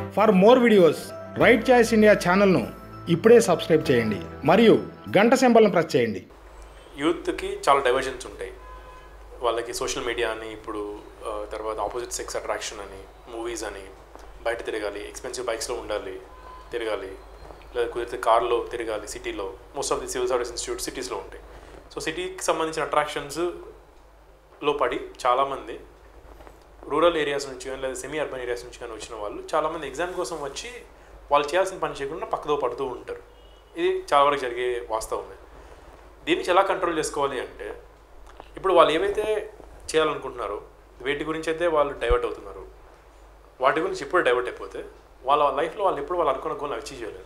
for more videos right choice India ఛానల్ను ఇప్పుడే subscribe చేయండి మరియు గంట సింబల్ను ప్రెస్ చేయండి యూత్కి చాలా డైవర్జన్స్ ఉంటాయి వాళ్ళకి సోషల్ మీడియా అని ఇప్పుడు ఆ, తర్వాత ఆపోజిట్ సెక్స్ అట్రాక్షన్ అని మూవీస్ అని బయట తిరగాలి ఎక్స్పెన్సివ్ బైక్స్లో ఉండాలి తిరగాలి లేదా కుదిరితే కార్లో తిరగాలి సిటీలో most of the civil service institute సిటీస్లో ఉంటాయి సో సిటీకి సంబంధించిన అట్రాక్షన్స్లో పడి చాలామంది రూరల్ ఏరియాస్ నుంచి కానీ లేదా సెమీ అర్బన్ ఏరియాస్ నుంచి కానీ వచ్చిన వాళ్ళు చాలామంది ఎగ్జామ్ కోసం వచ్చి వాళ్ళు చేయాల్సిన పని చేయకుండా పక్కదో పడుతూ ఉంటారు ఇది చాలా వరకు జరిగే వాస్తవమే దీన్ని ఎలా కంట్రోల్ చేసుకోవాలి అంటే ఇప్పుడు వాళ్ళు ఏవైతే చేయాలనుకుంటున్నారో వేటి గురించి అయితే వాళ్ళు డైవర్ట్ అవుతున్నారు వాటి గురించి ఇప్పుడు డైవర్ట్ అయిపోతే వాళ్ళ లైఫ్లో వాళ్ళు ఎప్పుడు వాళ్ళు అనుకున్న గోల్ అచీవ్ చేయలేరు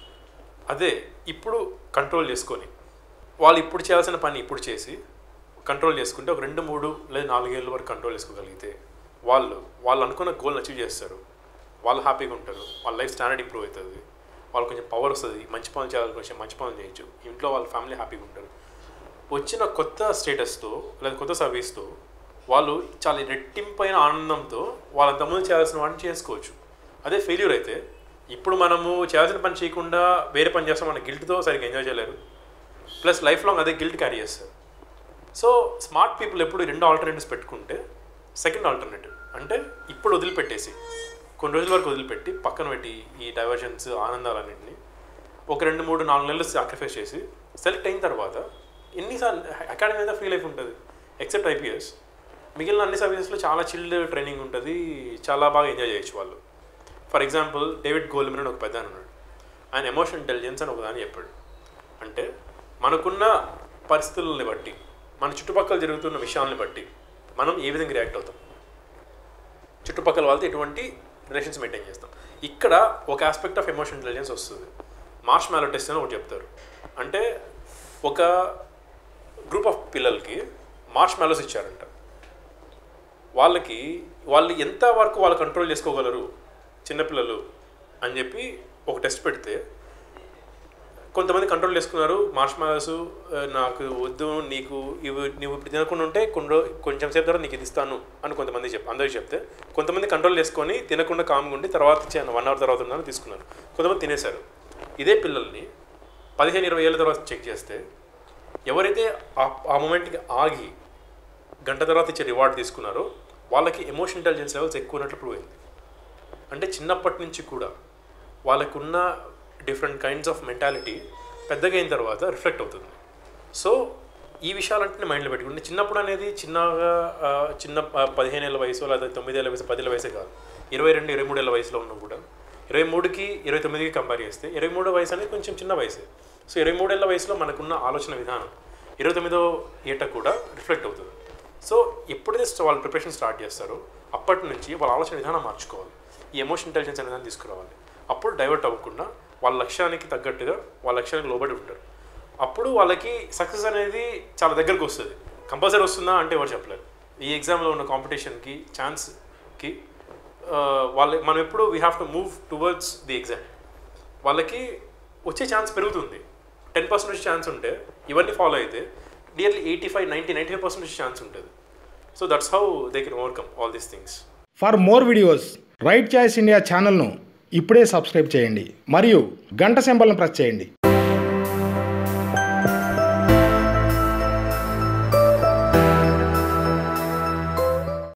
అదే ఇప్పుడు కంట్రోల్ చేసుకొని వాళ్ళు ఇప్పుడు చేయాల్సిన పని ఇప్పుడు చేసి కంట్రోల్ చేసుకుంటే ఒక రెండు మూడు లేదా నాలుగేళ్ళ వరకు కంట్రోల్ చేసుకోగలిగితే వాళ్ళు వాళ్ళు అనుకున్న గోల్ని అచీవ్ చేస్తారు వాళ్ళు హ్యాపీగా ఉంటారు వాళ్ళ లైఫ్ స్టాండర్డ్ ఇంప్రూవ్ అవుతుంది వాళ్ళకి కొంచెం పవర్ వస్తుంది మంచి పనులు చేయాలి కొంచెం మంచి పనులు చేయొచ్చు ఇంట్లో వాళ్ళ ఫ్యామిలీ హ్యాపీగా ఉంటారు వచ్చిన కొత్త స్టేటస్తో లేదా కొత్త సర్వీస్తో వాళ్ళు చాలా రెట్టింపైన ఆనందంతో వాళ్ళ తమ్ముడు చేయాల్సిన వాటిని చేసుకోవచ్చు అదే ఫెయిల్యూర్ అయితే ఇప్పుడు మనము చేయాల్సిన పని చేయకుండా వేరే పని చేస్తాం మన గిల్ట్తో సరిగ్గా ఎంజాయ్ చేయలేరు ప్లస్ లైఫ్ లాంగ్ అదే గిల్ట్ క్యారీ చేస్తారు సో స్మార్ట్ పీపుల్ ఎప్పుడు ఈ రెండు ఆల్టర్నేటివ్స్ పెట్టుకుంటే సెకండ్ ఆల్టర్నేటివ్ అంటే ఇప్పుడు వదిలిపెట్టేసి కొన్ని రోజుల వరకు వదిలిపెట్టి పక్కన పెట్టి ఈ డైవర్షన్స్ ఆనందాలన్నింటినీ ఒక రెండు మూడు నాలుగు నెలలు సాక్రిఫైస్ చేసి సెలెక్ట్ అయిన తర్వాత ఎన్నిసార్లు అకాడమీ మీద ఫ్రీ లైఫ్ ఉంటుంది ఎక్సెప్ట్ ఐపీఎస్ మిగిలిన అన్ని సర్వీసెస్లో చాలా చిల్డ్ ట్రైనింగ్ ఉంటుంది చాలా బాగా ఎంజాయ్ చేయొచ్చు వాళ్ళు ఫర్ ఎగ్జాంపుల్ డేవిడ్ గోల్మెన్ అని ఒక పెద్ద ఉన్నాడు ఆయన ఎమోషన్ ఇంటెలిజెన్స్ అని ఒకదాన్ని చెప్పాడు అంటే మనకున్న పరిస్థితులని బట్టి మన చుట్టుపక్కల జరుగుతున్న విషయాలను బట్టి మనం ఏ విధంగా రియాక్ట్ అవుతాం చుట్టుపక్కల వాళ్ళతో ఎటువంటి రిలేషన్స్ మెయింటైన్ చేస్తాం ఇక్కడ ఒక ఆస్పెక్ట్ ఆఫ్ ఎమోషన్ ఇంటెలిజెన్స్ వస్తుంది మార్ష్ మ్యాలో టెస్ట్ అని ఒకటి చెప్తారు అంటే ఒక గ్రూప్ ఆఫ్ పిల్లలకి మార్ష్ మ్యాలోస్ ఇచ్చారంట వాళ్ళకి వాళ్ళు ఎంత వరకు వాళ్ళు కంట్రోల్ చేసుకోగలరు చిన్నపిల్లలు అని చెప్పి ఒక టెస్ట్ పెడితే కొంతమంది కంట్రోల్ చేసుకున్నారు మార్ష్ మ్యాలోస్ నాకు వద్దు నీకు ఇవి నువ్వు ఇప్పుడు తినకుండా ఉంటే కొన్ని రో- కొంచెం సేపు తర్వాత నీకు ఇది ఇస్తాను అని కొంతమంది చెప్ అందరికి చెప్తే కొంతమంది కంట్రోల్ చేసుకొని తినకుండా కామ్గా ఉండి తర్వాత ఇచ్చాను వన్ అవర్ తర్వాత ఉన్నాను తీసుకున్నారు కొంతమంది తినేశారు ఇదే పిల్లల్ని పదిహేను ఇరవై ఏళ్ళ తర్వాత చెక్ చేస్తే ఎవరైతే ఆ- ఆ మూమెంట్కి ఆగి గంట తర్వాత ఇచ్చే రివార్డ్ తీసుకున్నారో వాళ్ళకి ఎమోషన్ ఇంటెలిజెన్స్ లెవెల్స్ ఎక్కువ ఉన్నట్లు ప్రూవ్ అయింది అంటే చిన్నప్పటి నుంచి కూడా వాళ్ళకున్న డిఫరెంట్ కైండ్స్ ఆఫ్ మెంటాలిటీ పెద్దగా అయిన తర్వాత రిఫ్లెక్ట్ అవుతుంది సో ఈ విషయాలంటే మైండ్లో పెట్టుకుంటే చిన్నప్పుడు అనేది చిన్నగా ఆ, చిన్న ఆ, పదిహేను ఏళ్ళ వయసు లేదా తొమ్మిదేళ్ళ వయసు పదేళ్ళ వయసే కాదు ఇరవై రెండు ఇరవై మూడేళ్ళ వయసులో ఉన్నా కూడా ఇరవై మూడుకి ఇరవై తొమ్మిదికి కంపేర్ చేస్తే ఇరవై మూడో వయసు అనేది కొంచెం చిన్న వయసే సో ఇరవై మూడేళ్ళ వయసులో మనకున్న ఆలోచన విధానం ఇరవై తొమ్మిదో ఏట కూడా రిఫ్లెక్ట్ అవుతుంది సో ఎప్పుడైతే స్ట్- వాళ్ళు ప్రిపరేషన్ స్టార్ట్ చేస్తారో అప్పటి నుంచి వాళ్ళ ఆలోచన విధానం మార్చుకోవాలి ఈ ఎమోషన్ ఇంటెలిజెన్స్ అనేది తీసుకురావాలి అప్పుడు డైవర్ట్ అవ్వకుండా వాళ్ళ లక్ష్యానికి తగ్గట్టుగా వాళ్ళ లక్ష్యానికి లోబడి ఉంటారు అప్పుడు వాళ్ళకి సక్సెస్ అనేది చాలా దగ్గరకు వస్తుంది కంపల్సరీ వస్తుందా అంటే ఎవరు చెప్పలేరు ఈ ఎగ్జామ్లో ఉన్న కాంపిటీషన్కి ఛాన్స్కి వాళ్ళ మనం ఎప్పుడు we have to move towards the exam వాళ్ళకి వచ్చే ఛాన్స్ పెరుగుతుంది టెన్ పర్సెంట్ వచ్చే ఛాన్స్ ఉంటే ఇవన్నీ ఫాలో అయితే nearly eighty five ninety ninety five percent వచ్చే ఛాన్స్ ఉంటుంది so that's how they can overcome all these things for more videos right choice India ఛానల్ను ఇప్పుడే సబ్స్క్రైబ్ చేయండి మరియు గంట సింబల్ను ప్రెస్ చేయండి